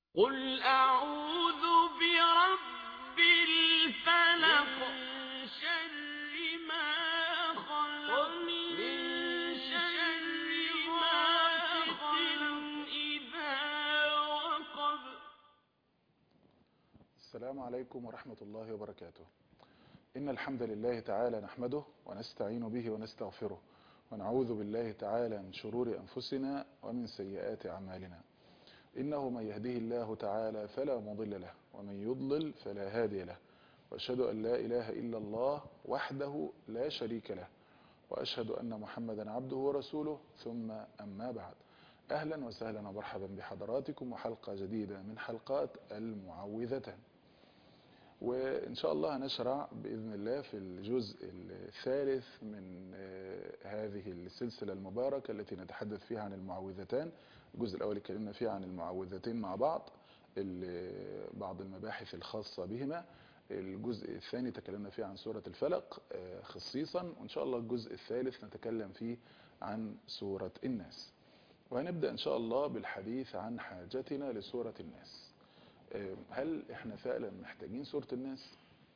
قل أعوذ برب الفلق من شر ما خلق من شر غاسق إذا وقب السلام عليكم ورحمة الله وبركاته إن الحمد لله تعالى نحمده ونستعين به ونستغفره ونعوذ بالله تعالى من شرور أنفسنا ومن سيئات أعمالنا إنه من يهده الله تعالى فلا مضل له ومن يضلل فلا هادي له وأشهد أن لا إله إلا الله وحده لا شريك له وأشهد أن محمدا عبده ورسوله ثم أما بعد أهلا وسهلا ومرحبا بحضراتكم وحلقة جديدة من حلقات المعوذتان وإن شاء الله هنشرع بإذن الله في الجزء الثالث من هذه السلسلة المباركة التي نتحدث فيها عن المعوذتان الجزء الأول اتكلمنا فيه عن المعوذتين مع بعض بعض المباحث الخاصة بهما الجزء الثاني تكلمنا فيه عن سورة الفلق خصيصا وإن شاء الله الجزء الثالث نتكلم فيه عن سورة الناس وهنبدأ إن شاء الله بالحديث عن حاجتنا لسورة الناس هل احنا فعلا محتاجين سورة الناس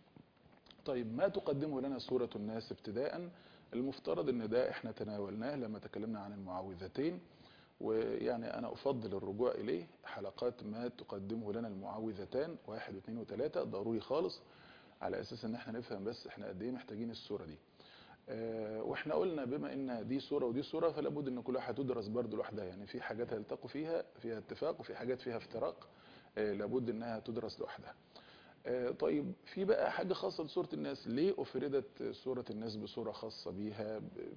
طيب ما تقدمه لنا سورة الناس ابتداء المفترض ان ده احنا تناولناه لما تكلمنا عن المعوذتين ويعني انا افضل الرجوع اليه حلقات ما تقدمه لنا المعوذتان واحد واثنين وثلاثة ضروري خالص على اساس ان احنا نفهم بس احنا قد ايه محتاجين السورة دي اه واحنا قلنا بما ان دي سورة ودي سورة فلا بد ان كل واحد تدرس برضه لوحدها يعني في حاجات هيلتقوا فيها فيها اتفاق وفي حاجات فيها افتراق لابد انها تدرس لوحدها طيب في بقى حاجة خاصة لسورة الناس ليه أفردت سورة الناس بصورة خاصة بيها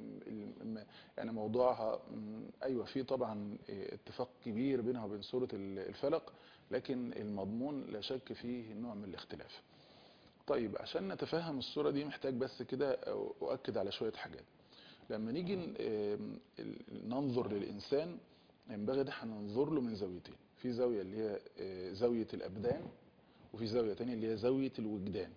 يعني موضوعها أيوة في طبعا اتفاق كبير بينها وبين سورة الفلق لكن المضمون لا شك فيه نوع من الاختلاف طيب عشان نتفهم السورة دي محتاج بس كده أؤكد على شوية حاجات لما نيجي ننظر للإنسان ينبغي ان احنا ننظر له من زاويتين في زاوية اللي هي زاوية الأبدان وفي زاوية تانية اللي هي زاوية الوجدان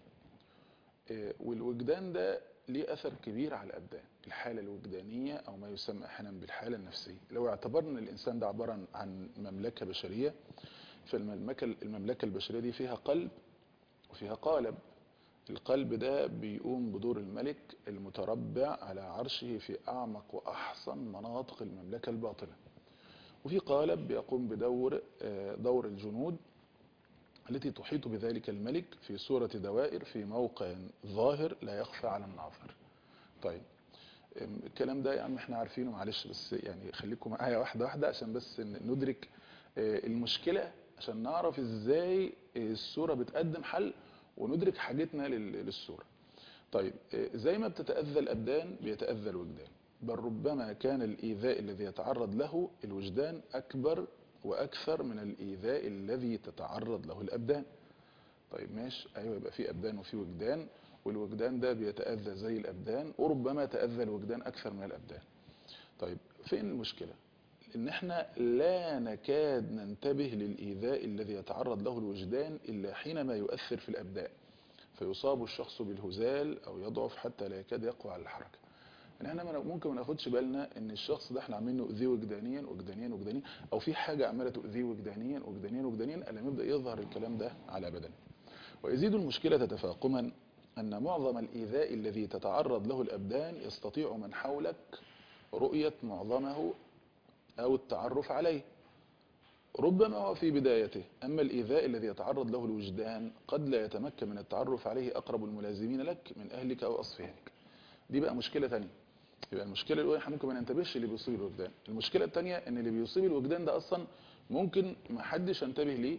والوجدان ده ليه أثر كبير على الأبدان الحالة الوجدانية أو ما يسمى أحيانا بالحالة النفسية لو اعتبرنا الإنسان ده عبارة عن مملكة بشرية فالمملكة المملكة البشرية دي فيها قلب وفيها قالب القلب ده بيقوم بدور الملك المتربع على عرشه في أعمق وأحصن مناطق المملكة الباطنة وفي قالب بيقوم بدور دور الجنود التي تحيط بذلك الملك في صورة دوائر في موقع ظاهر لا يخفى على الناظر طيب الكلام ده يا عم احنا عارفينه معلش بس يعني خليكم معايا واحدة واحدة عشان بس ندرك المشكلة عشان نعرف ازاي الصورة بتقدم حل وندرك حاجتنا للصورة طيب زي ما بتتأذى الأبدان بيتأذى الوجدان بل ربما كان الإيذاء الذي يتعرض له الوجدان أكبر وأكثر من الإيذاء الذي تتعرض له الأبدان طيب ماشي أيوة يبقى في أبدان وفي وجدان والوجدان ده بيتأذى زي الأبدان وربما تأذى الوجدان أكثر من الأبدان طيب فين المشكلة إن احنا لا نكاد ننتبه للإيذاء الذي يتعرض له الوجدان إلا حينما يؤثر في الأبدان فيصاب الشخص بالهزال أو يضعف حتى لا يكاد يقوى على الحركة يعني احنا ممكن ما ناخدش بالنا ان الشخص ده احنا عاملين نؤذيه وجدانيا وجدانيا وجدانيا او في حاجه عماله تؤذيه وجدانيا وجدانيا وجدانيا لما يبدا يظهر الكلام ده على بدنه ويزيد المشكله تفاقما ان معظم الايذاء الذي تتعرض له الابدان يستطيع من حولك رؤيه معظمه او التعرف عليه ربما هو في بدايته أما الإيذاء الذي يتعرض له الوجدان قد لا يتمكن من التعرف عليه أقرب الملازمين لك من أهلك أو أصفيائك دي بقى مشكلة ثانيه يبقى المشكله الاولى احنا ممكن ما ننتبهش اللي بيصيب الوجدان المشكله الثانيه ان اللي بيصيب الوجدان ده اصلا ممكن ما حدش ينتبه ليه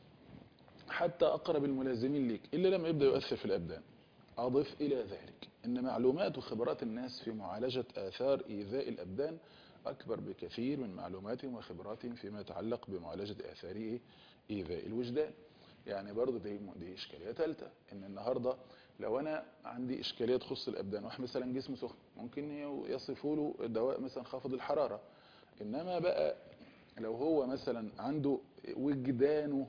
حتى اقرب الملازمين ليك الا لما يبدا يؤثر في الابدان اضف الى ذلك ان معلومات وخبرات الناس في معالجه اثار ايذاء الابدان اكبر بكثير من معلوماتهم وخبراتهم فيما يتعلق بمعالجه اثار ايذاء الوجدان يعني برضه دي دي اشكاليه ثالثه ان النهارده لو انا عندي اشكاليه تخص الابدان واحد مثلا جسم سخن ممكن يصفوا له دواء مثلا خافض الحراره انما بقى لو هو مثلا عنده وجدانه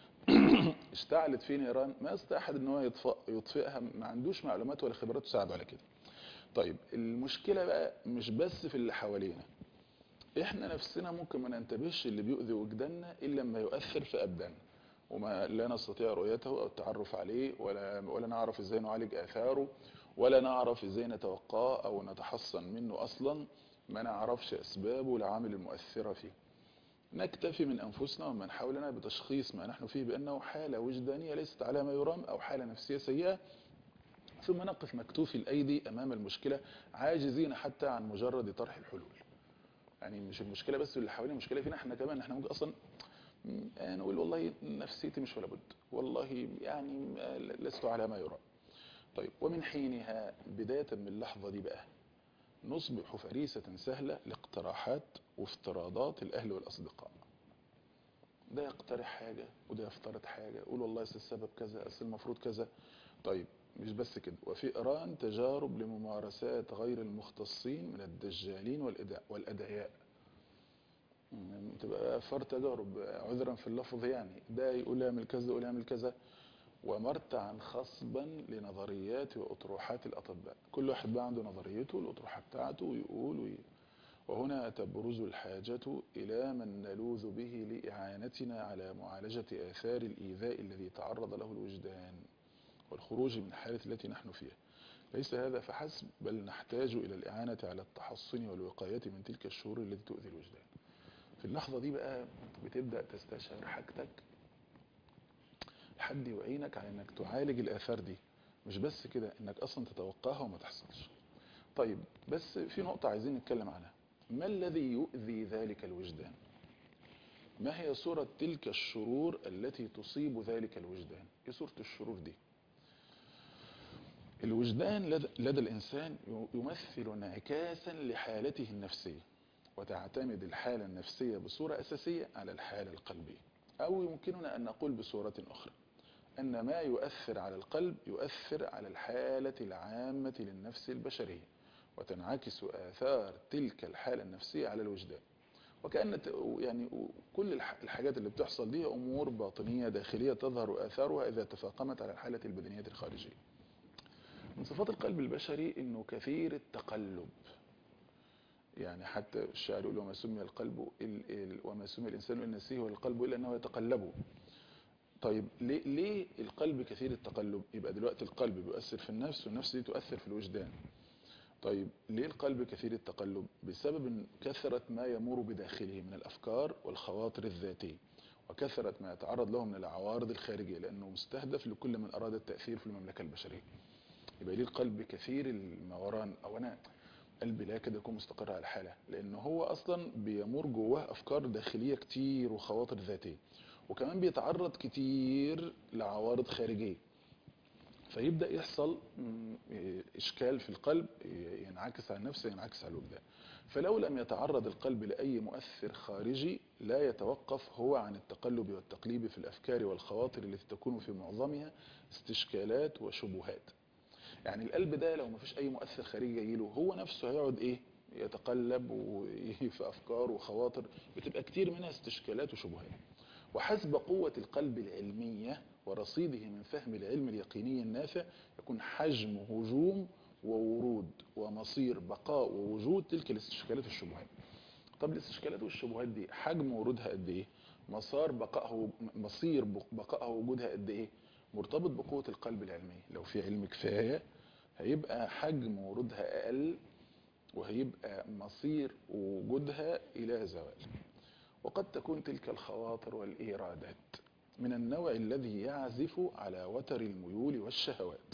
اشتعلت فيه نيران ما يستطيع احد ان هو يطفئ يطفئها ما عندوش معلومات ولا خبرات تساعده على كده طيب المشكله بقى مش بس في اللي حوالينا احنا نفسنا ممكن ما ننتبهش اللي بيؤذي وجداننا الا لما يؤثر في ابداننا وما لا نستطيع رؤيته او التعرف عليه ولا ولا نعرف ازاي نعالج اثاره ولا نعرف ازاي نتوقاه او نتحصن منه اصلا ما نعرفش اسبابه والعوامل المؤثره فيه نكتفي من انفسنا ومن حولنا بتشخيص ما نحن فيه بانه حاله وجدانيه ليست على ما يرام او حاله نفسيه سيئه ثم نقف مكتوفي الايدي امام المشكله عاجزين حتى عن مجرد طرح الحلول يعني مش المشكله بس اللي حوالينا المشكله فينا احنا كمان احنا ممكن اصلا نقول والله نفسيتي مش ولا بد والله يعني لست على ما يرام طيب ومن حينها بدايه من اللحظه دي بقى نصبح فريسة سهلة لاقتراحات وافتراضات الأهل والأصدقاء ده يقترح حاجة وده يفترض حاجة يقول والله السبب كذا أصل المفروض كذا طيب مش بس كده وفي إيران تجارب لممارسات غير المختصين من الدجالين والأدعياء تبقى فر تجارب عذرا في اللفظ يعني ده يقول يعمل كذا يقول يعمل كذا ومرتعا خصبا لنظريات وأطروحات الأطباء كل واحد بقى عنده نظريته الأطروحة بتاعته ويقول وي... وهنا تبرز الحاجة إلى من نلوذ به لإعانتنا على معالجة آثار الإيذاء الذي تعرض له الوجدان والخروج من الحالة التي نحن فيها ليس هذا فحسب بل نحتاج إلى الإعانة على التحصن والوقاية من تلك الشرور التي تؤذي الوجدان في اللحظة دي بقى بتبدأ تستشعر حاجتك حد يعينك على انك تعالج الاثار دي مش بس كده انك اصلا تتوقعها وما تحصلش طيب بس في نقطة عايزين نتكلم عنها ما الذي يؤذي ذلك الوجدان ما هي صورة تلك الشرور التي تصيب ذلك الوجدان ايه صورة الشرور دي الوجدان لدى, لدى الانسان يمثل انعكاسا لحالته النفسية وتعتمد الحالة النفسية بصورة اساسية على الحالة القلبية او يمكننا ان نقول بصورة اخرى أن ما يؤثر على القلب يؤثر على الحالة العامة للنفس البشرية وتنعكس آثار تلك الحالة النفسية على الوجدان وكأن يعني كل الحاجات اللي بتحصل دي أمور باطنية داخلية تظهر آثارها إذا تفاقمت على الحالة البدنية الخارجية من صفات القلب البشري أنه كثير التقلب يعني حتى الشاعر يقول وما سمي القلب وما سمي الإنسان إلا نسيه والقلب إلا أنه يتقلب طيب ليه, ليه القلب كثير التقلب يبقى دلوقتي القلب بيؤثر في النفس والنفس دي تؤثر في الوجدان طيب ليه القلب كثير التقلب بسبب كثرة ما يمر بداخله من الأفكار والخواطر الذاتية وكثرة ما يتعرض له من العوارض الخارجية لأنه مستهدف لكل من أراد التأثير في المملكة البشرية يبقى ليه القلب كثير الموران أو أنا قلبي لا كده يكون مستقر على الحالة لأن هو أصلا بيمر جواه أفكار داخلية كتير وخواطر ذاتية وكمان بيتعرض كتير لعوارض خارجية فيبدأ يحصل إشكال في القلب ينعكس على النفس ينعكس على الوجدان فلو لم يتعرض القلب لأي مؤثر خارجي لا يتوقف هو عن التقلب والتقليب في الأفكار والخواطر التي تكون في معظمها استشكالات وشبهات يعني القلب ده لو ما فيش أي مؤثر خارجي جايله هو نفسه هيقعد إيه يتقلب في أفكار وخواطر بتبقى كتير منها استشكالات وشبهات وحسب قوة القلب العلمية ورصيده من فهم العلم اليقيني النافع يكون حجم هجوم وورود ومصير بقاء ووجود تلك الاستشكالات والشبهات طب الاستشكالات والشبهات دي حجم ورودها قد ايه مسار بقائها مصير بقائها ووجودها قد ايه مرتبط بقوة القلب العلمية لو في علم كفاية هيبقى حجم ورودها اقل وهيبقى مصير وجودها الى زوال وقد تكون تلك الخواطر والإيرادات من النوع الذي يعزف على وتر الميول والشهوات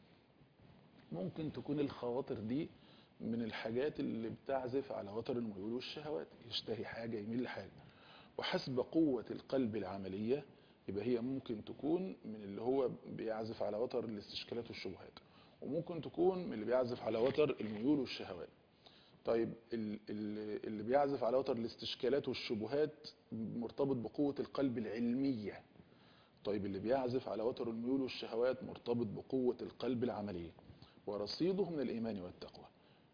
ممكن تكون الخواطر دي من الحاجات اللي بتعزف على وتر الميول والشهوات يشتهي حاجة يميل لحاجة وحسب قوة القلب العملية يبقى هي ممكن تكون من اللي هو بيعزف على وتر الاستشكالات والشبهات وممكن تكون من اللي بيعزف على وتر الميول والشهوات طيب اللي بيعزف على وتر الاستشكالات والشبهات مرتبط بقوة القلب العلمية طيب اللي بيعزف على وتر الميول والشهوات مرتبط بقوة القلب العملية ورصيده من الإيمان والتقوى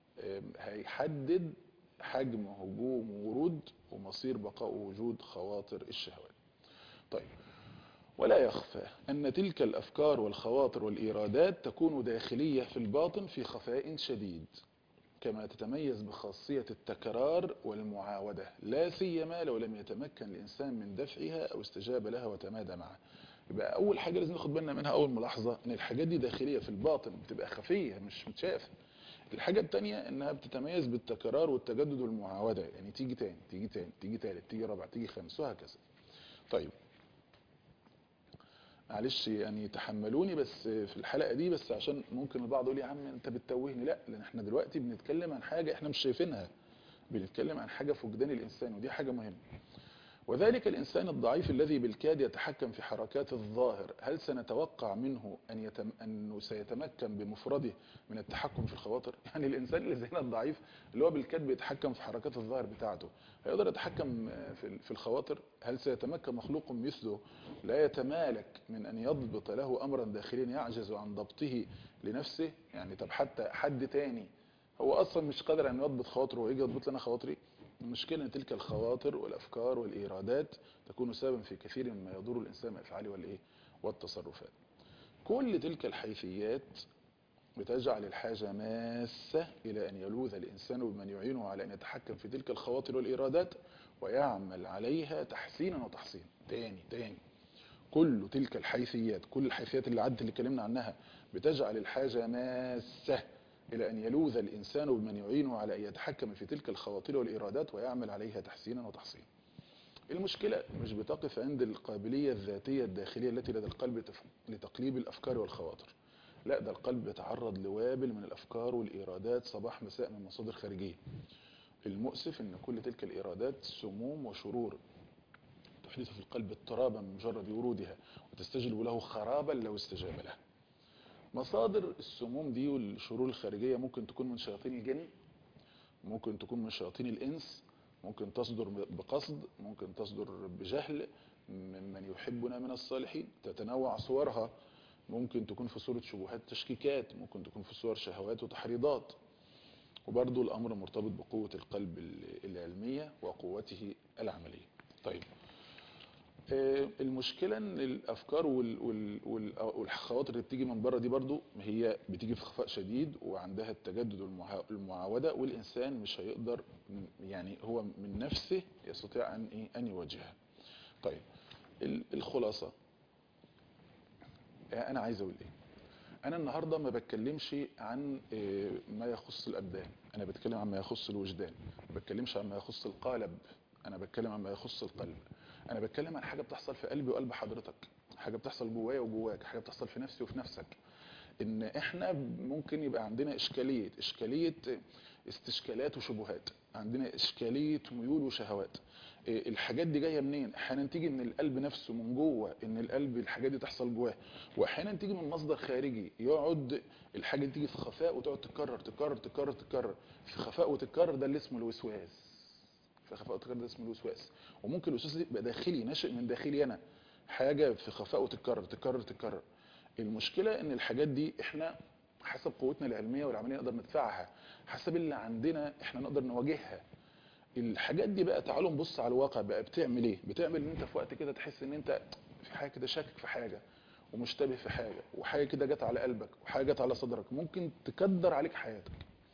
هيحدد حجم هجوم ورود ومصير بقاء وجود خواطر الشهوات طيب ولا يخفى أن تلك الأفكار والخواطر والإيرادات تكون داخلية في الباطن في خفاء شديد كما تتميز بخاصية التكرار والمعاودة لا سيما لو لم يتمكن الإنسان من دفعها أو استجاب لها وتمادى معها يبقى أول حاجة لازم ناخد بالنا منها أول ملاحظة إن الحاجات دي داخلية في الباطن بتبقى خفية مش متشافة الحاجة التانية إنها بتتميز بالتكرار والتجدد والمعاودة يعني تيجي تاني تيجي تاني تيجي تالت تيجي رابع تيجي خامس وهكذا طيب معلش يعني تحملوني بس في الحلقة دي بس عشان ممكن البعض يقول يا عم انت بتتوهني لا لان احنا دلوقتي بنتكلم عن حاجة احنا مش شايفينها بنتكلم عن حاجة في وجدان الانسان ودي حاجة مهمة وذلك الإنسان الضعيف الذي بالكاد يتحكم في حركات الظاهر هل سنتوقع منه أن يتم أنه سيتمكن بمفرده من التحكم في الخواطر يعني الإنسان اللي زينا الضعيف اللي هو بالكاد بيتحكم في حركات الظاهر بتاعته هيقدر يتحكم في في الخواطر هل سيتمكن مخلوق مثله لا يتمالك من أن يضبط له أمرا داخليا يعجز عن ضبطه لنفسه يعني طب حتى حد تاني هو أصلا مش قادر أن يضبط خواطره ويجي يضبط لنا خواطري المشكلة أن تلك الخواطر والأفكار والإيرادات تكون سببا في كثير مما يضر الإنسان من الأفعال والإيه والتصرفات كل تلك الحيثيات بتجعل الحاجة ماسة إلى أن يلوذ الإنسان بمن يعينه على أن يتحكم في تلك الخواطر والإيرادات ويعمل عليها تحسينا وتحسينا تاني تاني كل تلك الحيثيات كل الحيثيات اللي عدت اللي اتكلمنا عنها بتجعل الحاجة ماسة إلى أن يلوذ الإنسان بمن يعينه على أن يتحكم في تلك الخواطر والإرادات ويعمل عليها تحسينا وتحصينا المشكلة مش بتقف عند القابلية الذاتية الداخلية التي لدى القلب لتقليب الأفكار والخواطر لا ده القلب بيتعرض لوابل من الأفكار والإيرادات صباح مساء من مصادر خارجية المؤسف أن كل تلك الإيرادات سموم وشرور تحدث في القلب اضطرابا من مجرد ورودها وتستجلب له خرابا لو استجاب له مصادر السموم دي والشرور الخارجية ممكن تكون من شياطين الجن ممكن تكون من شياطين الإنس ممكن تصدر بقصد ممكن تصدر بجهل ممن يحبنا من الصالحين تتنوع صورها ممكن تكون في صورة شبهات تشكيكات ممكن تكون في صور شهوات وتحريضات وبرضو الأمر مرتبط بقوة القلب العلمية وقوته العملية طيب المشكلة ان الافكار والخواطر اللي بتيجي من بره دي برضو هي بتيجي في خفاء شديد وعندها التجدد والمعاودة والانسان مش هيقدر يعني هو من نفسه يستطيع ان ايه ان يواجهها طيب الخلاصة انا عايز اقول ايه انا النهاردة ما بتكلمش عن ما يخص الابدان انا بتكلم عن ما يخص الوجدان ما بتكلمش عن ما يخص القالب انا بتكلم عن ما يخص القلب انا بتكلم عن حاجة بتحصل في قلبي وقلب حضرتك حاجة بتحصل جوايا وجواك حاجة بتحصل في نفسي وفي نفسك ان احنا ممكن يبقى عندنا اشكالية اشكالية استشكالات وشبهات عندنا اشكالية ميول وشهوات الحاجات دي جاية منين احيانا تيجي من القلب نفسه من جوه ان القلب الحاجات دي تحصل جواه واحيانا تيجي من مصدر خارجي يقعد الحاجة دي تيجي في خفاء وتقعد تتكرر تتكرر تتكرر تتكرر في خفاء وتتكرر ده اللي اسمه الوسواس في خفاء وتكرر ده اسمه الوسواس وممكن الوسواس دي يبقى داخلي ناشئ من داخلي انا حاجة في خفاء وتتكرر تتكرر تتكرر المشكلة ان الحاجات دي احنا حسب قوتنا العلمية والعملية نقدر ندفعها حسب اللي عندنا احنا نقدر نواجهها الحاجات دي بقى تعالوا نبص على الواقع بقى بتعمل ايه بتعمل ان انت في وقت كده تحس ان انت في حاجة كده شاكك في حاجة ومشتبه في حاجة وحاجة كده جت على قلبك وحاجة جت على صدرك ممكن تكدر عليك حياتك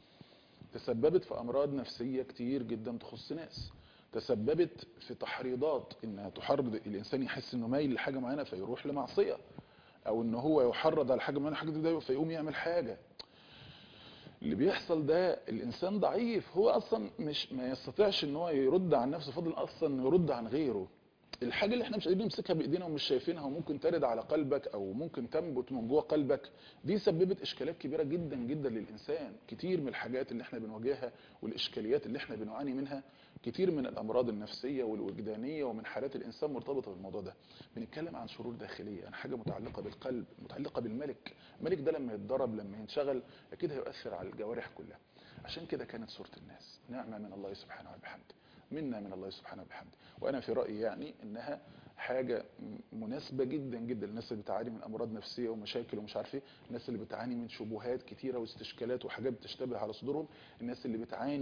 تسببت في امراض نفسية كتير جدا تخص ناس تسببت في تحريضات انها تحرض الانسان يحس انه مايل لحاجة معينة فيروح لمعصية او ان هو يحرض على حاجة معينة حاجة دي فيقوم يعمل حاجة اللي بيحصل ده الانسان ضعيف هو اصلا مش ما يستطيعش ان هو يرد عن نفسه فضل اصلا انه يرد عن غيره الحاجة اللي احنا مش قادرين نمسكها بايدينا ومش شايفينها وممكن ترد على قلبك او ممكن تنبت من جوه قلبك دي سببت اشكالات كبيرة جدا جدا للانسان كتير من الحاجات اللي احنا بنواجهها والاشكاليات اللي احنا بنعاني منها كتير من الامراض النفسية والوجدانية ومن حالات الانسان مرتبطة بالموضوع ده بنتكلم عن شرور داخلية عن حاجة متعلقة بالقلب متعلقة بالملك الملك ده لما يتضرب لما ينشغل اكيد هيؤثر على الجوارح كلها عشان كده كانت سورة الناس نعمة من الله سبحانه وبحمده منا من الله سبحانه وبحمده وانا في رأيي يعني انها حاجة مناسبة جدا جدا للناس اللي بتعاني من امراض نفسية ومشاكل ومش عارف ايه الناس اللي بتعاني من شبهات كتيرة واستشكالات وحاجات بتشتبه على صدورهم الناس اللي بتعاني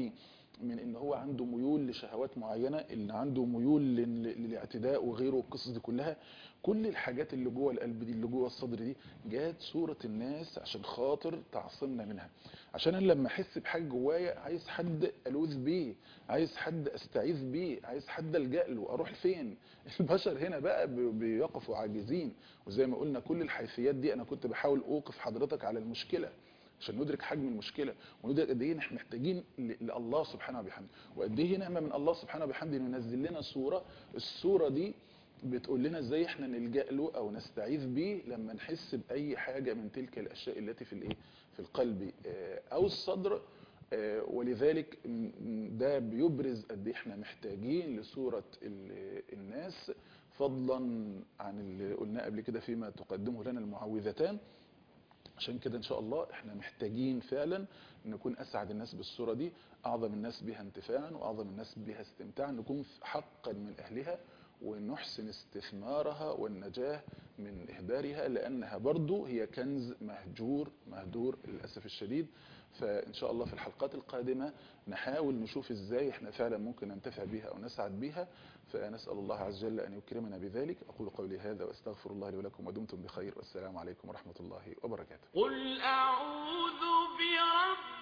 من ان هو عنده ميول لشهوات معينه ان عنده ميول لل- للاعتداء وغيره والقصص دي كلها كل الحاجات اللي جوه القلب دي اللي جوه الصدر دي جات صوره الناس عشان خاطر تعصمنا منها عشان انا لما احس بحاجه جوايا عايز حد الوذ بيه عايز حد استعيذ بيه عايز حد الجا له اروح فين البشر هنا بقى بي- بيقفوا عاجزين وزي ما قلنا كل الحيثيات دي انا كنت بحاول اوقف حضرتك على المشكله عشان ندرك حجم المشكله وندرك قد ايه احنا محتاجين ل- لله سبحانه وبحمده وقد ايه نعمه من الله سبحانه وبحمده انه ينزل لنا صوره الصوره دي بتقول لنا ازاي احنا نلجا له او نستعيذ بيه لما نحس باي حاجه من تلك الاشياء التي في الايه في القلب آه، او الصدر آه، ولذلك م- م- ده بيبرز قد ايه احنا محتاجين لصوره ال- الناس فضلا عن اللي قلناه قبل كده فيما تقدمه لنا المعوذتان عشان كده ان شاء الله احنا محتاجين فعلا نكون اسعد الناس بالصوره دي اعظم الناس بها انتفاعا واعظم الناس بها استمتاعا نكون حقا من اهلها ونحسن استثمارها والنجاه من اهدارها لانها برضو هي كنز مهجور مهدور للاسف الشديد فان شاء الله في الحلقات القادمه نحاول نشوف ازاي احنا فعلا ممكن ننتفع بها او نسعد بها فنسال الله عز وجل ان يكرمنا بذلك اقول قولي هذا واستغفر الله لي ولكم ودمتم بخير والسلام عليكم ورحمه الله وبركاته قل أعوذ برب